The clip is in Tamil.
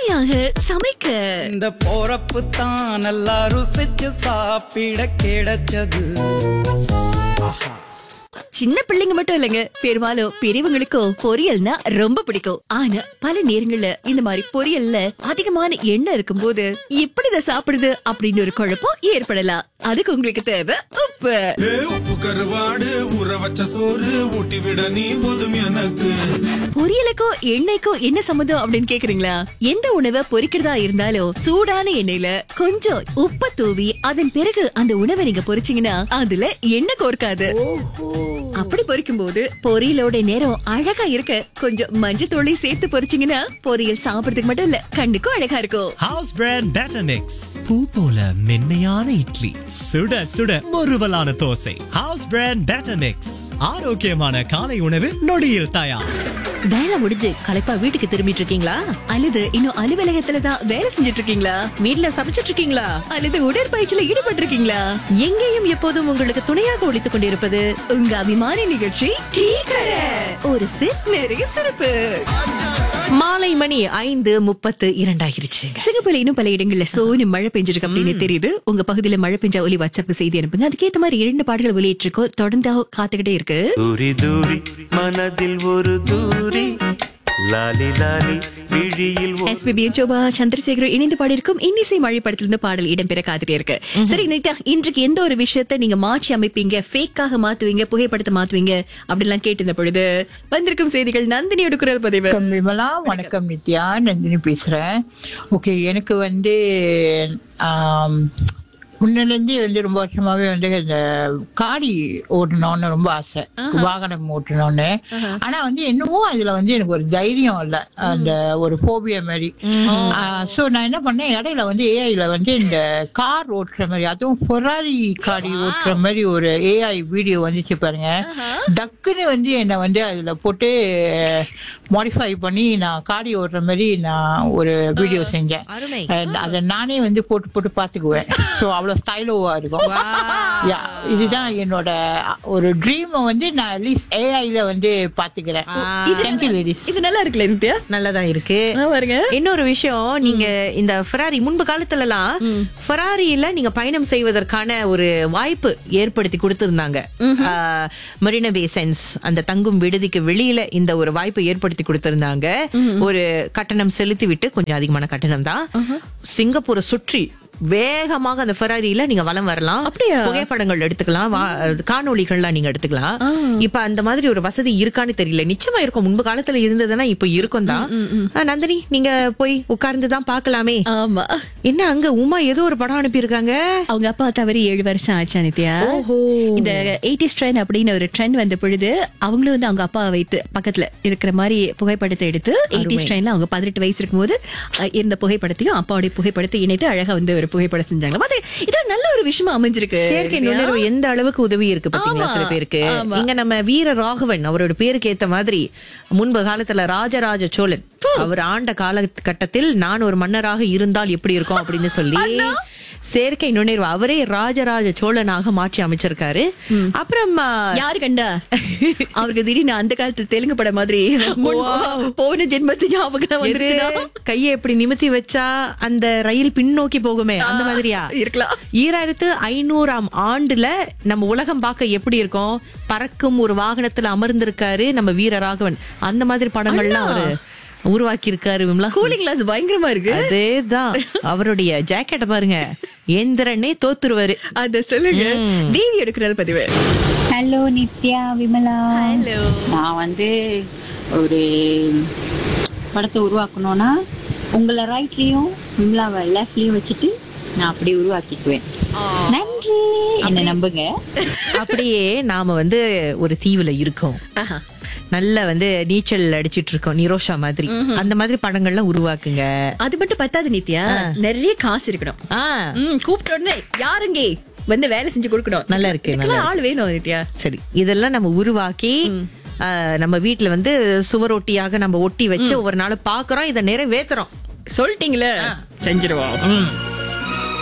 சுவையாக சமைக்க இந்த போறப்பு தான் நல்லா ருசிச்சு சாப்பிட கிடைச்சது சின்ன பிள்ளைங்க மட்டும் இல்லைங்க பெரும்பாலும் பெரியவங்களுக்கும் பொரியல்னா ரொம்ப பிடிக்கும் ஆனா பல நேரங்கள்ல இந்த மாதிரி பொரியல்ல அதிகமான எண்ணெய் இருக்கும்போது எப்படி இதை சாப்பிடுது அப்படின்னு ஒரு குழப்பம் ஏற்படலாம் அதுக்கு உங்களுக்கு தேவை உப்பு ஏ, உப்பு கருவாடு ஊற வச்ச சோறு ஊட்டி விட நீ போதும் எனக்கு பொரியலுக்கும் எண்ணெய்க்கும் என்ன சம்மந்தம் அப்படின்னு கேக்குறீங்களா எந்த உணவை பொரிக்கிறதா இருந்தாலும் சூடான எண்ணெயில கொஞ்சம் உப்ப தூவி அதன் பிறகு அந்த உணவை நீங்க பொரிச்சீங்கன்னா அதுல எண்ணெய் கோர்க்காது அப்படி பொரிக்கும் போது பொரியலோட நேரம் அழகா இருக்க கொஞ்சம் மஞ்சத்தூளை சேர்த்து பொரிச்சீங்கன்னா பொரியல் சாப்பிடுறதுக்கு மட்டும் இல்ல கண்ணுக்கும் அழகா இருக்கும் ஹவுஸ் பிராண்ட் பேட்டர் மிக்ஸ் பூ போல மென்மையான இட்லி சுட சுட முறுவலான dosa house brand batter mix ஆரோக்கியமான காலை உணவு நொடியில் தயார் வேலை முடிஞ்சு களைப்பா வீட்டுக்கு திரும்பிட்டு இருக்கீங்களா அல்லது இன்னும் அலுவலகத்துல தான் வேலை செஞ்சுட்டு இருக்கீங்களா வீட்ல சமைச்சிட்டு இருக்கீங்களா அல்லது உடற்பயிற்சியில ஈடுபட்டு இருக்கீங்களா எங்கேயும் எப்போதும் உங்களுக்கு துணையாக ஒழித்துக் கொண்டிருப்பது உங்க அபிமான நிகழ்ச்சி டீ கடை ஒரு சிப் நிறைய சிறப்பு மாலை மணி ஐந்து முப்பத்து இரண்டாயிருச்சுங்க சிங்கப்பூர்ல இன்னும் பல இடங்கள்ல சோனு மழை பெஞ்சிருக்கு அப்படின்னு தெரியுது உங்க பகுதியில மழை பெஞ்சா ஒலி வாட்ஸ்அப் செய்தி அனுப்புங்க அதுக்கேத்த மாதிரி இரண்டு பாடல்கள் வெளியிட்டிருக்கோம் தொடர்ந்து காத்துக்கிட்டே இருக்கு தூரி தூரி மனதில் ஒரு தூரி லாலி லாலி விழியில் ஒரு எஸ்பிபி சோபா சந்திரசேகர் இணைந்து பாடியிருக்கும் இன்னிசை மழை படத்திலிருந்து பாடல் இடம்பெற காத்துட்டே இருக்கு சரி நித்யா இன்றைக்கு எந்த ஒரு விஷயத்தை நீங்க மாற்றி அமைப்பீங்க ஃபேக்காக மாத்துவீங்க புகைப்படத்தை மாத்துவீங்க அப்படிலாம் கேட்டிருந்த பொழுது வந்திருக்கும் செய்திகள் நந்தினியோட குரல் பதிவு வணக்கம் விமலா வணக்கம் நித்யா நந்தினி பேசுறேன் ஓகே எனக்கு வந்து ஆம், முன்னிலேருந்தே வந்து ரொம்ப வருஷமாவே வந்து இந்த காடி ஓட்டணும்னு ரொம்ப ஆசை வாகனம் ஓட்டணும்னு ஆனா வந்து என்னவோ அதுல வந்து எனக்கு ஒரு தைரியம் இல்ல அந்த ஒரு போபியா மாதிரி சோ நான் என்ன பண்ணேன் இடையில வந்து ஏஐல வந்து இந்த கார் ஓட்டுற மாதிரி அதுவும் ஃபெராரி காடி ஓட்டுற மாதிரி ஒரு ஏஐ வீடியோ வந்துச்சு பாருங்க டக்குன்னு வந்து என்னை வந்து அதுல போட்டு மாடிஃபை பண்ணி நான் காடி ஓட்டுற மாதிரி நான் ஒரு வீடியோ செஞ்சேன் அருமை. And அதை நானே வந்து போட்டு போட்டு பாத்துக்குவேன் ஸோ அவ்வளவு ஸ்டைலோவா இருக்கும் Yeah, இதுதான் என்னோட ஒரு ட்ரீமை வந்து நான் அட்லீஸ்ட் ஏஐல வந்து பாத்துக்கிறேன் தேங்க்யூ லேடிஸ் இது நல்லா இருக்குல்ல நித்யா நல்லதான் இருக்கு ஆ, பாருங்க இன்னொரு விஷயம் நீங்க இந்த ஃபெராரி முன்பு காலத்துல எல்லாம் ஃபெராரியில நீங்க பயணம் செய்வதற்கான ஒரு வாய்ப்பு ஏற்படுத்தி கொடுத்திருந்தாங்க மெரினா பேசன்ஸ் அந்த தங்கும் விடுதிக்கு வெளியில இந்த ஒரு வாய்ப்பு ஏற்படுத்தி கொடுத்திருந்தாங்க ஒரு கட்டணம் செலுத்தி விட்டு கொஞ்சம் அதிகமான கட்டணம் தான் சிங்கப்பூரை சுற்றி வேகமாக அந்த ஃபெராரியில நீங்க வலம் வரலாம் அப்படியா? புகைப்படங்கள் எடுத்துக்கலாம் வா- காணொளிகள்லாம் நீங்க எடுத்துக்கலாம் இப்ப அந்த மாதிரி ஒரு வசதி இருக்கான்னு தெரியல நிச்சயமா இருக்கும் முன்பு காலத்துல இருந்ததுன்னா இப்ப இருக்கும் தான் ஆ, நந்தினி நீங்க போய் உட்கார்ந்து தான் பாக்கலாமே ஆமா என்ன அங்க உமா ஏதோ ஒரு படம் அனுப்பியிருக்காங்க அவங்க அப்பா தவறி ஏழு வருஷம் ஆச்சா நித்யா ஓஹோ. இந்த எயிட்டிஸ் ட்ரெண்ட் அப்படின்னு ஒரு ட்ரெண்ட் வந்த பொழுது அவங்களும் வந்து அவங்க அப்பா வைத்து பக்கத்துல இருக்கிற மாதிரி புகைப்படத்தை எடுத்து எயிட்டிஸ் ட்ரெண்ட்ல அவங்க பதினெட்டு வயசு இருக்கும்போது அஹ், இருந்த புகைப்படத்தையும் அப்பாவுடைய புகைப்படத்தை இணைத்து அழகா வந்து ஒரு புகைப்படம் செஞ்சாங்க அது இது நல்ல ஒரு விஷயமா அமைஞ்சிருக்கு செயற்கை நித்யா. நுண்ணறிவு எந்த அளவுக்கு உதவி இருக்கு பாத்தீங்களா ஆமா, சில பேருக்கு ஆமா. இங்க நம்ம வீர ராகவன் அவரோட பேருக்கு ஏத்த மாதிரி முன்பு காலத்துல ராஜராஜ சோழன் அவர் ஆண்ட காலகட்டத்தில் நான் ஒரு மன்னராக இருந்தால் எப்படி இருக்கும் அப்படின்னு சொல்லி செயற்கை நுண்ணறிவு அவரே ராஜராஜ சோழனாக மாற்றி அமைச்சிருக்காரு அப்புறம் ஆ, யாரு கண்டா அவருக்கு திடீர்னு அந்த காலத்து தெலுங்கு படம் மாதிரி முன்- போன ஜென்மத்து ஞாபகம் எது? வந்துருச்சுன்னா கையை எப்படி நிமித்தி வச்சா அந்த ரயில் பின்னோக்கி போகுமே அந்த மாதிரியா இருக்கலாம். ஈராயிரத்து ஐநூறாம் ஆண்டுல நம்ம உலகம் பார்க்க எப்படி இருக்கும் பறக்கும் ஒரு வாகனத்துல அமர்ந்திருக்காரு நம்ம வீரராகவன் அந்த மாதிரி படங்கள்லாம் அவரு உருவாக்கி இருக்காரு விமலா கூலிங் கிளாஸ் பயங்கரமா இருக்கு அதேதான் அவருடைய ஜாக்கெட்டை பாருங்க எந்திரனே தோத்துருவாரு அத சொல்லுங்க தேவி எடுக்கிற பதிவு ஹலோ நித்யா விமலா ஹலோ நான் வந்து ஒரு படத்தை உருவாக்கணும்னா உங்களை ரைட்லயும் விமலாவை லெஃப்ட்லயும் வச்சுட்டு நான் அப்படியே உருவாக்கிக்குவேன் நன்றி என்ன நம்புங்க அப்படியே நாம வந்து ஒரு தீவுல இருக்கோம் நல்ல வந்து நீச்சல் அடிச்சிட்டு இருக்கோம் நிரோஷா மாதிரி அந்த மாதிரி படங்கள்லாம் உருவாக்குங்க அது மட்டும் பத்தாது நித்யா நிறைய காசு இருக்கணும் ஆ ம், கூப்பிட்ட உடனே யாருங்க வந்து வேலை செஞ்சு கொடுக்கணும் நல்லா இருக்கு, நல்லா இதுக்கெல்லாம் ஆள் வேணும் நித்யா சரி இதெல்லாம் நம்ம உருவாக்கி ஆ, நம்ம வீட்ல வந்து சுவரொட்டியாக நம்ம ஒட்டி வச்சு ஒவ்வொரு நாளும் பாக்குறோம் இதை நிறைவேத்துறோம் சொல்லிட்டீங்களே செஞ்சிருவோம் ம்.